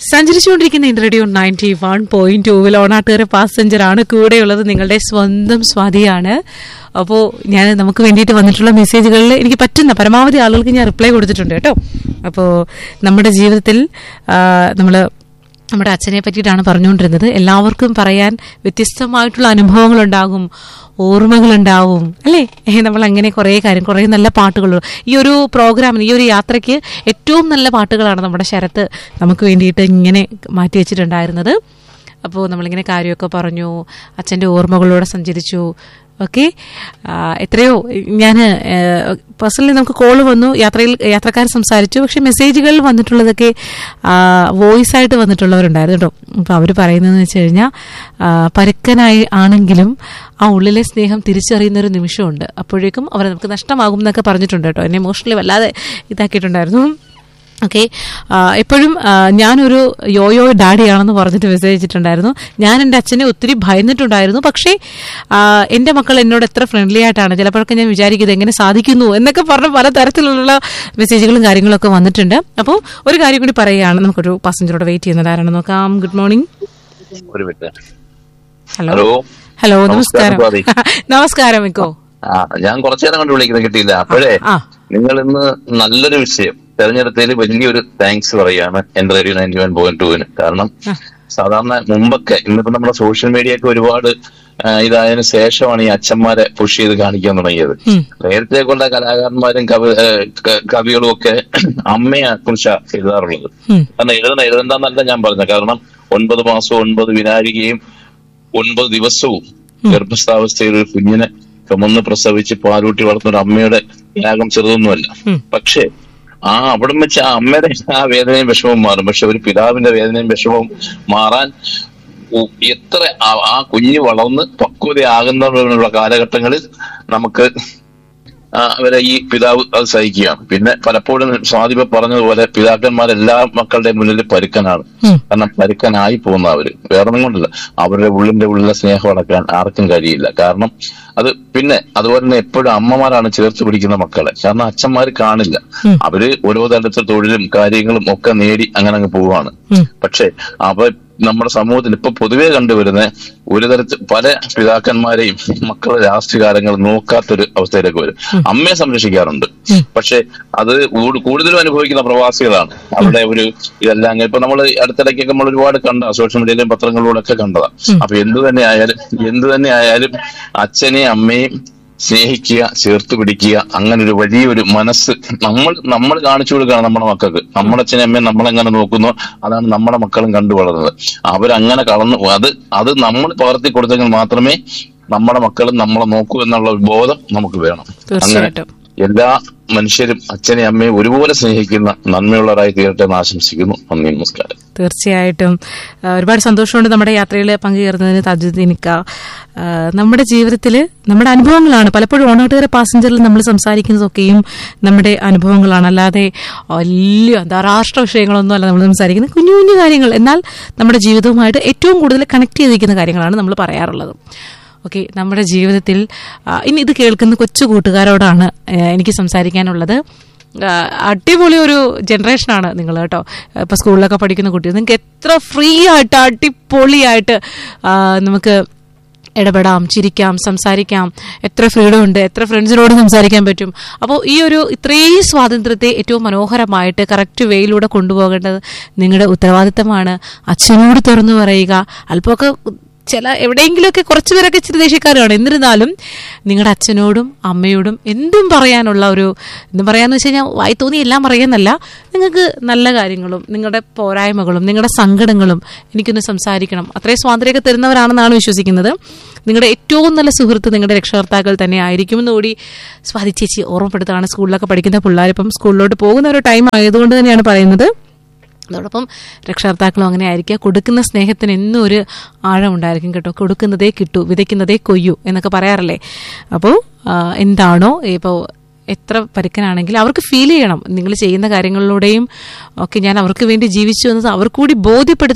സഞ്ചരിച്ചുകൊണ്ടിരിക്കുന്ന in radio ninety one point ടൂവിൽ Onattukara passenger ആണ് കൂടെയുള്ളത് നിങ്ങളുടെ സ്വന്തം സ്വാതിയാണ് അപ്പോൾ ഞാൻ നമുക്ക് വേണ്ടിയിട്ട് വന്നിട്ടുള്ള മെസ്സേജുകളിൽ എനിക്ക് പറ്റുന്ന പരമാവധി ആളുകൾക്ക് ഞാൻ റിപ്ലൈ കൊടുത്തിട്ടുണ്ട് കേട്ടോ അപ്പോൾ നമ്മുടെ ജീവിതത്തിൽ നമ്മൾ നമ്മുടെ അച്ഛനെ പറ്റിയിട്ടാണ് പറഞ്ഞുകൊണ്ടിരുന്നത് എല്ലാവർക്കും പറയാൻ വ്യത്യസ്തമായിട്ടുള്ള അനുഭവങ്ങളുണ്ടാകും ഓർമ്മകളുണ്ടാവും അല്ലേ ഏ, നമ്മൾ അങ്ങനെ കുറേ കാര്യം കുറേ നല്ല പാട്ടുകൾ ഈ ഒരു പ്രോഗ്രാമിന് ഈ ഒരു യാത്രയ്ക്ക് ഏറ്റവും നല്ല പാട്ടുകളാണ് നമ്മുടെ ശരത്ത് നമുക്ക് വേണ്ടിയിട്ട് ഇങ്ങനെ മാറ്റി വെച്ചിട്ടുണ്ടായിരുന്നത് അപ്പോൾ നമ്മളിങ്ങനെ കാര്യമൊക്കെ പറഞ്ഞു അച്ഛൻ്റെ ഓർമ്മകളിലൂടെ സഞ്ചരിച്ചു ഓക്കെ എത്രയോ ഞാൻ പേഴ്സണലി നമുക്ക് കോൾ വന്നു യാത്രയിൽ യാത്രക്കാർ സംസാരിച്ചു പക്ഷെ മെസ്സേജുകളിൽ വന്നിട്ടുള്ളതൊക്കെ വോയിസ് ആയിട്ട് വന്നിട്ടുള്ളവരുണ്ടായിരുന്നു കേട്ടോ അപ്പോൾ അവർ പറയുന്നതെന്ന് വെച്ച് കഴിഞ്ഞാൽ പരുക്കനായി ആണെങ്കിലും ആ ഉള്ളിലെ സ്നേഹം തിരിച്ചറിയുന്ന ഒരു നിമിഷമുണ്ട് അപ്പോഴേക്കും അവർ നമുക്ക് നഷ്ടമാകും എന്നൊക്കെ പറഞ്ഞിട്ടുണ്ട് കേട്ടോ എന്നെ ഇമോഷണലി വല്ലാതെ ഇതാക്കിയിട്ടുണ്ടായിരുന്നു ഓക്കെ എപ്പോഴും ആ, ഞാനൊരു യോയോ ഡാഡിയാണെന്ന് പറഞ്ഞിട്ട് മെസ്സേജ് അയച്ചിട്ടുണ്ടായിരുന്നു ഞാൻ എൻ്റെ അച്ഛനെ ഒത്തിരി ഭയന്നിട്ടുണ്ടായിരുന്നു പക്ഷേ ആ, എൻ്റെ മക്കൾ എന്നോട് എത്ര ഫ്രണ്ട്ലി ആയിട്ടാണ് ചിലപ്പോഴൊക്കെ ഞാൻ വിചാരിക്കുന്നത് എങ്ങനെ സാധിക്കുന്നു എന്നൊക്കെ പറഞ്ഞ് പല തരത്തിലുള്ള മെസ്സേജുകളും കാര്യങ്ങളൊക്കെ വന്നിട്ടുണ്ട് അപ്പോൾ ഒരു കാര്യം കൂടി പറയുകയാണ് നമുക്കൊരു പാസഞ്ചറോട് വെയിറ്റ് ചെയ്യുന്നത് ആരാണെന്ന് നോക്കാം ഗുഡ് മോർണിംഗ് ഒരു മിനിറ്റ് ഹലോ ഹലോ ഹലോ നമസ്കാരം, നമസ്കാരം നമസ്കാരം മിക്കോ ആ ഞാൻ കുറച്ചു നേരം കൊണ്ട് വിളിക്കുന്നത് കിട്ടിയില്ല അപ്പോഴേ ആ നിങ്ങൾ ഇന്ന് നല്ലൊരു വിഷയം തെരഞ്ഞെടുത്തതിൽ വലിയൊരു താങ്ക്സ് പറയാണ് എന്റെ റേഡിയോ നയൻറ്റി വൺ പോയിന്റ് ടുവിന് കാരണം സാധാരണ മുമ്പൊക്കെ ഇന്നിപ്പോ നമ്മുടെ സോഷ്യൽ മീഡിയ ഒക്കെ ഒരുപാട് ആ, ഇതായതിനു ശേഷമാണ് ഈ അച്ഛന്മാരെ പുഷ് ചെയ്ത് കാണിക്കാൻ തുടങ്ങിയത് ഉം. നേരത്തെ കൊണ്ട കലാകാരന്മാരും കവി ഏ, ക- കവികളും ഒക്കെ അമ്മയെ കുറിച്ചാണ് എഴുതാറുള്ളത് ഉം. കാരണം എഴുതണം എഴുതണ്ടെന്നല്ല ഞാൻ പറഞ്ഞത് കാരണം ഒൻപത് മാസവും ഒൻപത് വിനാഴികയും ഒൻപത് ദിവസവും ഗർഭസ്ഥാവസ്ഥയിൽ ഒരു കുഞ്ഞിനെ ചുമന്ന് പ്രസവിച്ച് പാലൂട്ടി വളർത്തുന്ന ഒരു അമ്മയുടെ ത്യാഗം ചെറുതൊന്നുമല്ല ഉം. പക്ഷേ ആ അവിടെ വെച്ച് ആ അമ്മയുടെ ആ വേദനയും വിഷമവും മാറും പക്ഷെ ഒരു പിതാവിന്റെ വേദനയും വിഷമവും മാറാൻ ഉ- എത്ര ആ- ആ കുഞ്ഞ് വളർന്ന് പക്വതയാകുന്നതിനുള്ള കാലഘട്ടങ്ങളിൽ നമുക്ക് ആ, അവരെ ഈ പിതാവ് അത് സഹിക്കുകയാണ് പിന്നെ പലപ്പോഴും സ്വാതിപ പറഞ്ഞതുപോലെ പിതാക്കന്മാർ എല്ലാ മക്കളുടെ മുന്നിൽ പരുക്കനാണ് ഉം. കാരണം പരുക്കനായി പോകുന്ന അവര് വേറൊന്നും കൊണ്ടല്ല അവരുടെ ഉള്ളിന്റെ ഉള്ളിലെ സ്നേഹം അടക്കാൻ ആർക്കും കഴിയില്ല കാരണം അത് പിന്നെ അതുപോലെ തന്നെ എപ്പോഴും അമ്മമാരാണ് ചേർത്ത് പിടിക്കുന്ന മക്കളെ കാരണം അച്ഛന്മാർ കാണില്ല ഉം. അവര് ഓരോ തരത്തിൽ തൊഴിലും കാര്യങ്ങളും ഒക്കെ നേടി അങ്ങനെ അങ്ങ് പോവാണ് ഉം. പക്ഷെ അവ നമ്മുടെ സമൂഹത്തിൽ ഇപ്പൊ പൊതുവെ കണ്ടുവരുന്ന ഒരു തരത്തിൽ പല പിതാക്കന്മാരെയും മക്കളുടെ രാഷ്ട്രീയകാലങ്ങൾ നോക്കാത്തൊരു അവസ്ഥയിലേക്ക് വരും അമ്മയെ സംരക്ഷിക്കാറുണ്ട് പക്ഷെ അത് കൂടു- കൂടുതലും അനുഭവിക്കുന്ന പ്രവാസികളാണ് അവിടെ ഒരു ഇതെല്ലാം അങ്ങ് ഇപ്പൊ നമ്മൾ അടുത്തിടയ്ക്കൊക്കെ നമ്മൾ ഒരുപാട് കണ്ട സോഷ്യൽ മീഡിയയിലും പത്രങ്ങളിലൂടെ ഒക്കെ കണ്ടതാ അപ്പൊ എന്ത് തന്നെ ആയാലും എന്ത് തന്നെ ആയാലും അച്ഛനെയും അമ്മയും സ്നേഹിക്കുക ചേർത്ത് പിടിക്കുക അങ്ങനെ ഒരു വലിയൊരു മനസ്സ് നമ്മൾ നമ്മൾ കാണിച്ചു കൊടുക്കുകയാണ് നമ്മുടെ മക്കൾക്ക് നമ്മുടെ അച്ഛനും അമ്മയും നമ്മളെങ്ങനെ നോക്കുന്നു അതാണ് നമ്മുടെ മക്കളും കണ്ടു വളർന്നത് അവരങ്ങനെ കളന്നു അത് അത് നമ്മൾ പകർത്തി കൊടുത്തെങ്കിൽ മാത്രമേ നമ്മുടെ മക്കളും നമ്മളെ നോക്കൂ എന്നുള്ള ഒരു ബോധം നമുക്ക് വേണം അങ്ങനെ തീർച്ചയായിട്ടും എല്ലാ മനുഷ്യരും അച്ഛനെയും അമ്മയും ഒരുപോലെ സ്നേഹിക്കുന്ന നന്മയുള്ളവരായി തീരട്ടെ എന്ന് ആശംസിക്കുന്നു നന്ദി നമസ്കാരം തീർച്ചയായിട്ടും ആ, ഒരുപാട് സന്തോഷമുണ്ട് നമ്മുടെ യാത്രയിൽ പങ്കുചേർന്നതിന് തജുദ്ദീനിക്ക ആ, നമ്മുടെ ജീവിതത്തിൽ നമ്മുടെ അനുഭവങ്ങളാണ് പലപ്പോഴും ഓണാട്ടുകാര പാസഞ്ചറിൽ നമ്മൾ സംസാരിക്കുന്നതൊക്കെയും നമ്മുടെ അനുഭവങ്ങളാണ് അല്ലാതെ വലിയ അന്താരാഷ്ട്ര വിഷയങ്ങളൊന്നും അല്ല നമ്മൾ സംസാരിക്കുന്നത് കുഞ്ഞു കുഞ്ഞു കാര്യങ്ങൾ എന്നാൽ നമ്മുടെ ജീവിതവുമായിട്ട് ഏറ്റവും കൂടുതൽ കണക്ട് ചെയ്തിരിക്കുന്ന കാര്യങ്ങളാണ് നമ്മൾ പറയാറുള്ളത് ഓക്കെ നമ്മുടെ ജീവിതത്തിൽ ആ, ഇനി ഇത് കേൾക്കുന്ന കൊച്ചു കൂട്ടുകാരോടാണ് ആ, എനിക്ക് സംസാരിക്കാനുള്ളത് ആ, അടിപൊളി ഒരു ജനറേഷനാണ് നിങ്ങൾ കേട്ടോ ഇപ്പൊ സ്കൂളിലൊക്കെ പഠിക്കുന്ന കുട്ടികൾ നിങ്ങൾക്ക് എത്ര ഫ്രീ ആയിട്ട് അടിപൊളിയായിട്ട് ആ, നമുക്ക് ഇടപെടാം ചിരിക്കാം സംസാരിക്കാം എത്ര ഫ്രീഡം ഉണ്ട് എത്ര ഫ്രണ്ട്സിനോട് സംസാരിക്കാൻ പറ്റും അപ്പോൾ ഈ ഒരു ഇത്രയും സ്വാതന്ത്ര്യത്തെ ഏറ്റവും മനോഹരമായിട്ട് കറക്റ്റ് വേയിലൂടെ കൊണ്ടുപോകേണ്ടത് നിങ്ങളുടെ ഉത്തരവാദിത്തമാണ് അച്ഛനോട് തുറന്നു പറയുക അല്പമൊക്കെ ചില എവിടെയെങ്കിലുമൊക്കെ കുറച്ച് പേരൊക്കെ ഇച്ചിരി ദേഷ്യക്കാരാണ് എന്നിരുന്നാലും നിങ്ങളുടെ അച്ഛനോടും അമ്മയോടും എന്തും പറയാനുള്ള ഒരു എന്തും പറയാന്ന് വെച്ച് കഴിഞ്ഞാൽ വായി തോന്നി എല്ലാം പറയാന്നല്ല നിങ്ങൾക്ക് നല്ല കാര്യങ്ങളും നിങ്ങളുടെ പോരായ്മകളും നിങ്ങളുടെ സങ്കടങ്ങളും എനിക്കൊന്ന് സംസാരിക്കണം അത്രയും സ്വാതന്ത്ര്യമൊക്കെ തരുന്നവരാണെന്നാണ് വിശ്വസിക്കുന്നത് നിങ്ങളുടെ ഏറ്റവും നല്ല സുഹൃത്ത് നിങ്ങളുടെ രക്ഷകർത്താക്കൾ തന്നെ ആയിരിക്കുമെന്ന് കൂടി സ്വാതി ചേച്ചി ഓർമ്മപ്പെടുത്താണ് സ്കൂളിലൊക്കെ പഠിക്കുന്ന പിള്ളേർ ഇപ്പം സ്കൂളിലോട്ട് പോകുന്ന ഒരു ടൈം ആയതുകൊണ്ട് തന്നെയാണ് പറയുന്നത് അതോടൊപ്പം രക്ഷകർത്താക്കളും അങ്ങനെ ആയിരിക്കുക കൊടുക്കുന്ന സ്നേഹത്തിന് എന്നും ഒരു ആഴം ഉണ്ടായിരിക്കും കേട്ടോ കൊടുക്കുന്നതേ കിട്ടൂ വിതയ്ക്കുന്നതേ കൊയ്യൂ എന്നൊക്കെ പറയാറില്ലേ അപ്പോൾ എന്താണോ ഇപ്പോൾ എത്ര പരുക്കനാണെങ്കിൽ അവർക്ക് ഫീൽ ചെയ്യണം നിങ്ങൾ ചെയ്യുന്ന കാര്യങ്ങളിലൂടെയും ഒക്കെ ഞാൻ അവർക്ക് വേണ്ടി ജീവിച്ചു എന്നത് അവർ കൂടി ബോധ്യപ്പെടുത്തുന്ന